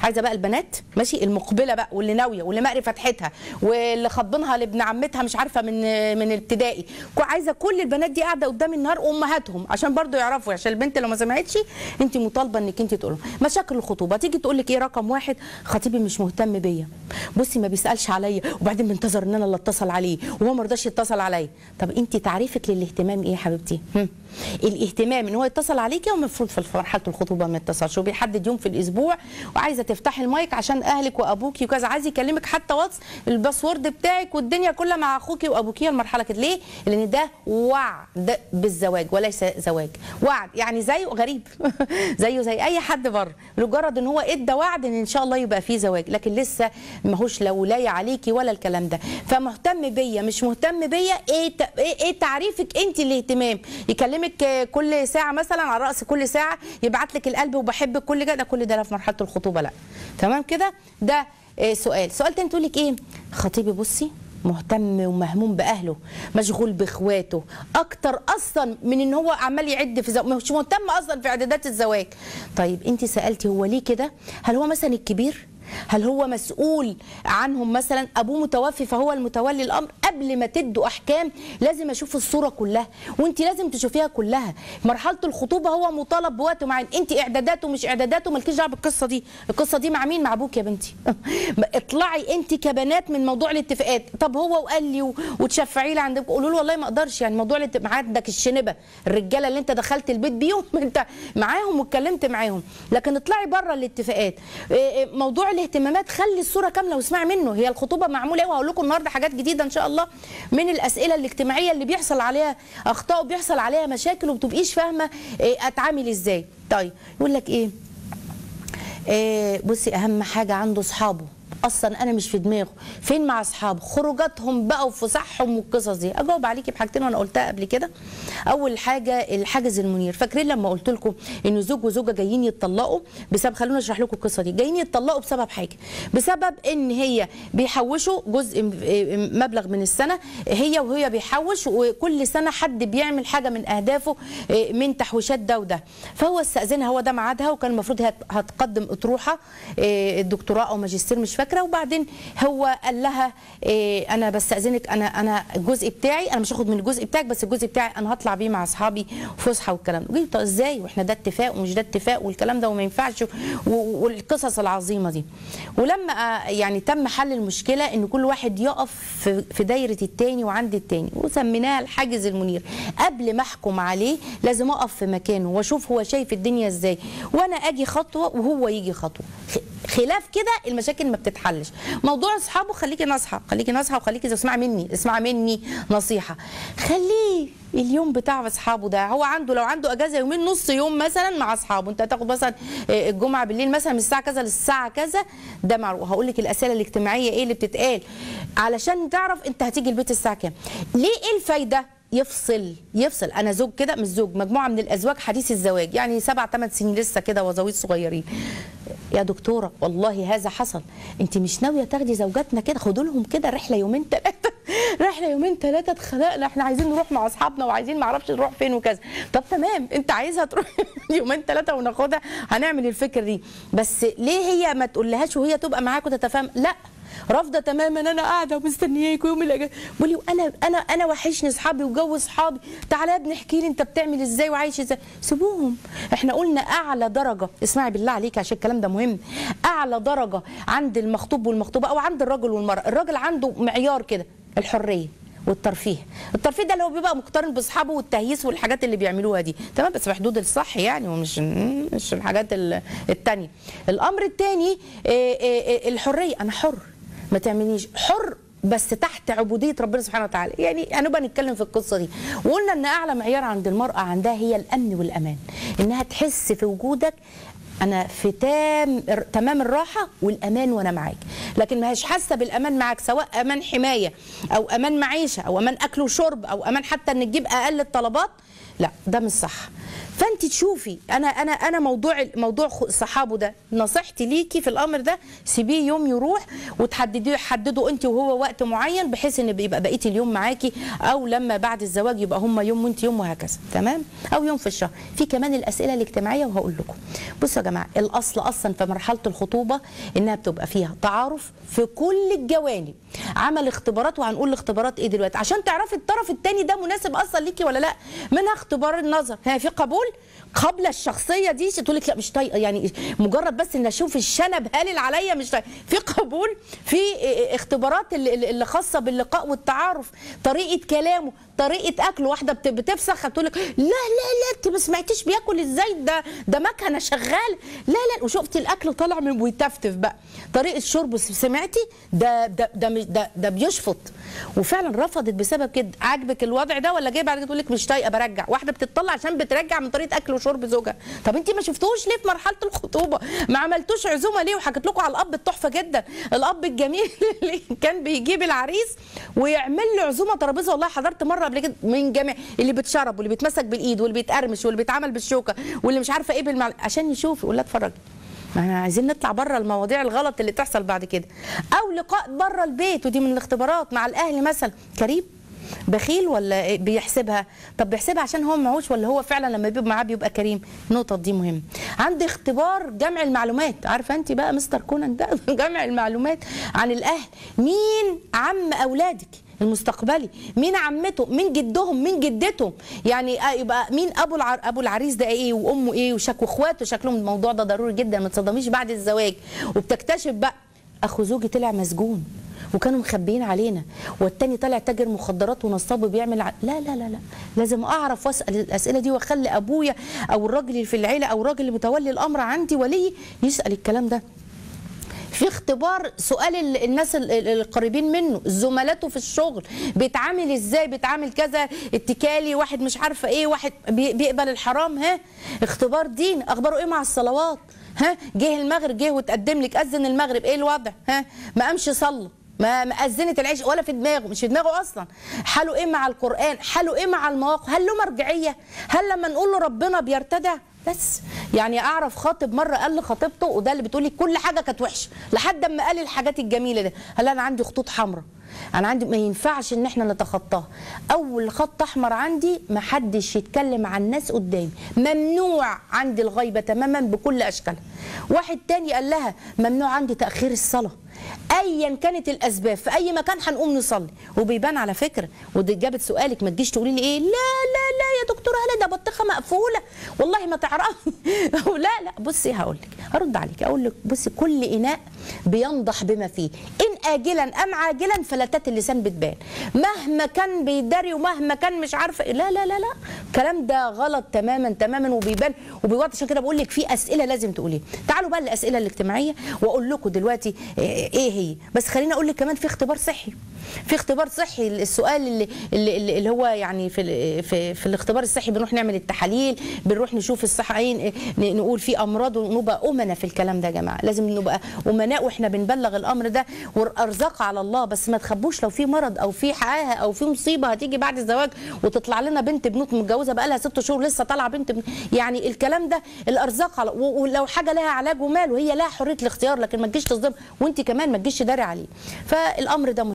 عايزه بقى البنات ماشي المقبله بقى واللي ناويه واللي مقري فتحتها واللي خطبينها لابن عمتها مش عارفه من من الابتدائي كو- عايزه كل البنات دي قاعده قدام النهار امهاتهم عشان برضو يعرفوا عشان البنت لو ما سمعتش انت مطالبه انك انت تقول لهم. مشاكل الخطوبه تيجي تقول لك ايه رقم واحد خطيبي مش مهتم بيا بصي ما بيسالش عليا وبعدين بينتظر ان انا اللي اتصل عليه وهو ما رضاش يتصل عليا طب انت تعريفك للاهتمام ايه يا حبيبتي هم؟ الاهتمام ان هو يتصل عليكي والمفروض في مرحله الخطوبه ما يتصلش وبيحدد يوم في الاسبوع وعايزه تفتحي المايك عشان اهلك وابوكي وكذا عايز يكلمك حتى واتس الباسورد بتاعك والدنيا كلها مع اخوكي وابوكي المرحله كده ليه لان ده وعد بالزواج وليس زواج وعد يعني زيه غريب زيه زي اي حد بره لمجرد ان هو ادى وعد ان ان شاء الله يبقى فيه زواج لكن لسه ماهوش لا ولايه عليكي ولا الكلام ده فمهتم بيا مش مهتم بيا ايه ت- ايه إيه تعريفك انت الاهتمام يكلمك آه، كل ساعه مثلا على راس كل ساعه يبعت لك القلب وبحبك كل ده ده كل ده لا في مرحله الخطوبه لا تمام كده ده آه، سؤال سؤال تاني تقول لك ايه خطيبي بصي مهتم ومهموم باهله مشغول باخواته اكتر اصلا من ان هو عمال يعد في زواج مش مهتم اصلا في اعدادات الزواج طيب انت سالتي هو ليه كده هل هو مثلا الكبير هل هو مسؤول عنهم مثلا ابوه متوفي فهو المتولي الامر قبل ما تدوا احكام لازم اشوف الصوره كلها وانت لازم تشوفيها كلها مرحله الخطوبه هو مطالب بوقت معين انت اعداداته مش اعداداته مالكيش دعوه بالقصه دي القصه دي مع مين مع ابوك يا بنتي اطلعي انت كبنات من موضوع الاتفاقات طب هو وقال لي و- وتشفعي لي عندك قولوا له والله ما اقدرش يعني موضوع الاتفاق عندك الشنبه الرجاله اللي انت دخلت البيت بيهم انت معاهم واتكلمت معاهم لكن اطلعي بره الاتفاقات إيه إيه موضوع الاهتمامات خلي الصوره كامله واسمعي منه هي الخطوبه معموله ايه وهقول لكم النهارده حاجات جديده ان شاء الله من الاسئله الاجتماعيه اللي بيحصل عليها اخطاء وبيحصل عليها مشاكل وبتبقيش فاهمه إيه اتعامل ازاي طيب يقول لك ايه آه، بصي اهم حاجه عنده اصحابه اصلا انا مش في دماغه فين مع اصحابه خروجاتهم بقى وفسحهم والقصص دي اجاوب عليكي بحاجتين وانا قلتها قبل كده اول حاجه الحاجز المنير فاكرين لما قلت لكم ان زوج وزوجه جايين يتطلقوا بسبب خلونا اشرح لكم القصه دي جايين يتطلقوا بسبب حاجه بسبب ان هي بيحوشوا جزء م- مبلغ من السنه هي وهي بيحوش وكل سنه حد بيعمل حاجه من اهدافه آه، من تحويشات ده وده فهو استاذنها هو ده ميعادها وكان المفروض هي هتقدم اطروحه آه، الدكتوراه او ماجستير مش فاكره وبعدين هو قال لها آه، انا بستاذنك انا انا الجزء بتاعي انا مش هاخد من الجزء بتاعك بس الجزء بتاعي انا هطلع بيه مع اصحابي فسحه والكلام ده قلت طب ازاي واحنا ده اتفاق ومش ده اتفاق والكلام ده وما ينفعش و- و- والقصص العظيمه دي ولما آه، يعني تم حل المشكله ان كل واحد يقف في- في دايره التاني وعند التاني وسميناها الحاجز المنير قبل ما احكم عليه لازم اقف في مكانه واشوف هو شايف الدنيا ازاي وانا اجي خطوه وهو يجي خطوه خ- خلاف كده المشاكل ما بتتحلش موضوع اصحابه خليكي ناصحه خليكي ناصحه وخليكي اسمعي مني اسمعي مني نصيحه خليه اليوم بتاع اصحابه ده هو عنده لو عنده اجازه يومين نص يوم مثلا مع اصحابه انت هتاخد مثلا آه، الجمعه بالليل مثلا من الساعه كذا للساعه كذا ده معروف هقول لك الاسئله الاجتماعيه ايه اللي بتتقال علشان تعرف انت هتيجي البيت الساعه كام ليه ايه الفايده يفصل يفصل انا زوج كده مش زوج مجموعه من الازواج حديث الزواج يعني سبع ثمان سنين لسه كده وزويد صغيرين يا دكتوره والله هذا حصل انت مش ناويه تاخدي زوجاتنا كده خدوا لهم كده رحله يومين ثلاثه رحله يومين ثلاثه اتخلقنا احنا عايزين نروح مع اصحابنا وعايزين ما اعرفش نروح فين وكذا طب تمام انت عايزها تروح يومين ثلاثه وناخدها هنعمل الفكره دي بس ليه هي ما تقولهاش وهي تبقى معاك وتتفاهم لا رافضه تماما انا قاعده ومستنياك يوم الاجازه بقول انا انا انا وحشني اصحابي وجو اصحابي تعالى يا ابني احكي لي انت بتعمل ازاي وعايش ازاي سيبوهم احنا قلنا اعلى درجه اسمعي بالله عليك عشان الكلام ده مهم اعلى درجه عند المخطوب والمخطوبه او عند الرجل والمراه الراجل عنده معيار كده الحريه والترفيه الترفيه ده اللي هو بيبقى مقترن باصحابه والتهييس والحاجات اللي بيعملوها دي تمام بس في حدود الصح يعني ومش مش الحاجات ال- التانية الامر الثاني الحريه انا حر ما تعمليش حر بس تحت عبوديه ربنا سبحانه وتعالى يعني هنبقى نتكلم في القصه دي وقلنا ان اعلى معيار عند المراه عندها هي الامن والامان انها تحس في وجودك انا في تام تمام الراحه والامان وانا معاك لكن ما هيش حاسه بالامان معاك سواء امان حمايه او امان معيشه او امان اكل وشرب او امان حتى ان تجيب اقل الطلبات لا ده مش صح فانت تشوفي انا انا انا موضوع موضوع خ- صحابه ده نصيحتي ليكي في الامر ده سيبيه يوم يروح وتحدديه حددوا انت وهو وقت معين بحيث ان بيبقى بقيه اليوم معاكي او لما بعد الزواج يبقى هم يوم وانت يوم وهكذا تمام او يوم في الشهر في كمان الاسئله الاجتماعيه وهقول لكم بصوا يا جماعه الاصل اصلا في مرحله الخطوبه انها بتبقى فيها تعارف في كل الجوانب عمل اختبارات وهنقول الاختبارات ايه دلوقتي عشان تعرفي الطرف الثاني ده مناسب اصلا ليكي ولا لا منها اختبار النظر ها في قبول قبل الشخصيه دي تقول لك لا مش طايقه يعني مجرد بس ان اشوف الشنب هالل عليا مش طايقه في قبول في اختبارات اللي اللي خاصه باللقاء والتعارف طريقه كلامه طريقه اكله واحده بت- بتفسخ تقول لك لا لا لا انت ما سمعتيش بياكل ازاي ده ده مكنه شغال لا لا وشفتي الاكل طالع من ويتفتف بقى طريقه شربه سمعتي ده ده ده مش- ده, ده بيشفط وفعلا رفضت بسبب كده عاجبك الوضع ده ولا جاي بعد كده تقول لك مش طايقه برجع واحده بتطلع عشان بترجع من طريقه اكل وشرب زوجها طب انت ما شفتوش ليه في مرحله الخطوبه ما عملتوش عزومه ليه وحكيت لكم على الاب التحفه جدا الاب الجميل اللي كان بيجيب العريس ويعمل له عزومه ترابيزه والله حضرت مره قبل كده من جميع اللي بيتشرب واللي بيتمسك بالايد واللي بيتقرمش واللي بيتعمل بالشوكه واللي مش عارفه ايه بالمعل... عشان يشوف يقول لها اتفرجي ما احنا عايزين نطلع بره المواضيع الغلط اللي تحصل بعد كده او لقاء بره البيت ودي من الاختبارات مع الاهل مثلا كريم بخيل ولا إيه؟ بيحسبها طب بيحسبها عشان هو معهوش ولا هو فعلا لما بيبقى معاه بيبقى كريم النقطه دي مهمه عندي اختبار جمع المعلومات عارفه انت بقى مستر كونان ده جمع المعلومات عن الاهل مين عم اولادك المستقبلي مين عمته مين جدهم مين جدتهم يعني آه يبقى مين ابو العر... ابو العريس ده ايه وامه ايه وشك واخواته شكلهم الموضوع ده ضروري جدا ما تصدميش بعد الزواج وبتكتشف بقى اخو زوجي طلع مسجون وكانوا مخبيين علينا والتاني طالع تاجر مخدرات ونصاب وبيعمل ع... لا لا لا لا لازم اعرف واسال الاسئله دي واخلي ابويا او الراجل اللي في العيله او الراجل اللي متولي الامر عندي ولي يسال الكلام ده في اختبار سؤال ال- الناس ال- ال- القريبين منه زملاته في الشغل بيتعامل ازاي بيتعامل كذا اتكالي واحد مش عارفه ايه واحد بي- بيقبل الحرام ها اختبار دين اخباره ايه مع الصلوات ها جه المغرب جه وتقدم لك اذن المغرب ايه الوضع ها ما قامش صلى ما ما اذنت العيش ولا في دماغه مش في دماغه اصلا حاله ايه مع القران حاله ايه مع المواقف هل له مرجعيه هل لما نقول له ربنا بيرتدع بس يعني اعرف خاطب مره قال لخطيبته وده اللي بتقولي كل حاجه كانت وحشه لحد اما قال الحاجات الجميله دي قال انا عندي خطوط حمراء انا عندي ما ينفعش ان احنا نتخطاها اول خط احمر عندي ما حدش يتكلم عن الناس قدامي ممنوع عندي الغيبه تماما بكل اشكالها واحد تاني قال لها ممنوع عندي تاخير الصلاه ايا كانت الاسباب في اي مكان هنقوم نصلي وبيبان على فكره ودي جابت سؤالك ما تجيش تقولي لي ايه لا لا لا يا دكتوره هلا ده بطيخه مقفوله والله ما تعرفي لا لا بصي هقول لك هرد عليك اقول لك بصي كل اناء بينضح بما فيه ان اجلا ام عاجلا فلتات اللسان بتبان مهما كان بيداري ومهما كان مش عارفه إيه. لا لا لا لا الكلام ده غلط تماما تماما وبيبان وبيوضح عشان كده بقول لك في اسئله لازم تقوليها تعالوا بقى الاسئله الاجتماعيه واقول لكم دلوقتي ايه هي بس خليني اقول لك كمان في اختبار صحي في اختبار صحي السؤال اللي اللي, اللي هو يعني في ال- في في الاختبار الصحي بنروح نعمل التحاليل بنروح نشوف الصحيين ن- نقول في امراض ونبقى امنا في الكلام ده يا جماعه لازم نبقى امناء واحنا بنبلغ الامر ده والارزاق على الله بس ما تخبوش لو في مرض او في حاجه او في مصيبه هتيجي بعد الزواج وتطلع لنا بنت بنوت متجوزه بقى لها ست شهور لسه طالعه بنت بن... يعني الكلام ده الارزاق على و- ولو حاجه لها علاج ومال وهي لها حريه الاختيار لكن ما تجيش تصدم وانت كمان ما تجيش تداري عليه فالامر ده